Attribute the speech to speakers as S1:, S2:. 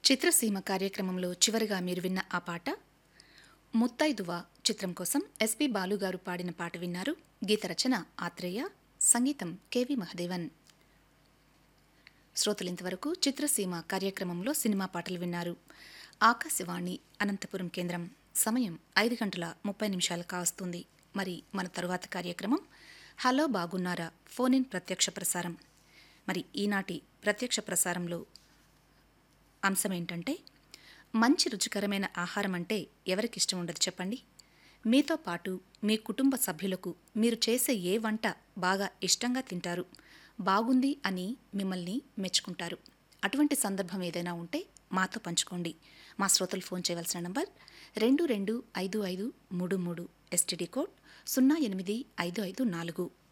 S1: చిత్రసీమ కార్యక్రమంలో చివరిగా మీరు విన్న ఆ పాట ముత్తైదువ చిత్రం కోసం ఎస్పి బాలుగారు పాడిన పాట విన్నారు గీత రచన ఆత్రేయ సంగీతం కెవి మహదేవన్ శ్రోతలింతవరకు చిత్రసీమ కార్యక్రమంలో సినిమా పాటలు విన్నారు ఆకాశవాణి అనంతపురం కేంద్రం సమయం ఐదు గంటల ముప్పై నిమిషాలు కావస్తుంది మరి మన తరువాత కార్యక్రమం హలో బాగున్నారా ఫోన్ ఇన్ ప్రత్యక్ష ప్రసారం మరి ఈనాటి ప్రత్యక్ష ప్రసారంలో అంశం ఏంటంటే మంచి రుచికరమైన ఆహారం అంటే ఎవరికి ఇష్టం ఉండదు చెప్పండి మీతో పాటు మీ కుటుంబ సభ్యులకు మీరు చేసే ఏ వంట బాగా ఇష్టంగా తింటారు బాగుంది అని మిమ్మల్ని మెచ్చుకుంటారు అటువంటి సందర్భం ఏదైనా ఉంటే మాతో పంచుకోండి మా శ్రోతలు ఫోన్ చేయవలసిన నంబర్ రెండు రెండు ఐదు ఐదు మూడు మూడు ఎస్టీడీ కోడ్ సున్నా ఎనిమిది ఐదు ఐదు నాలుగు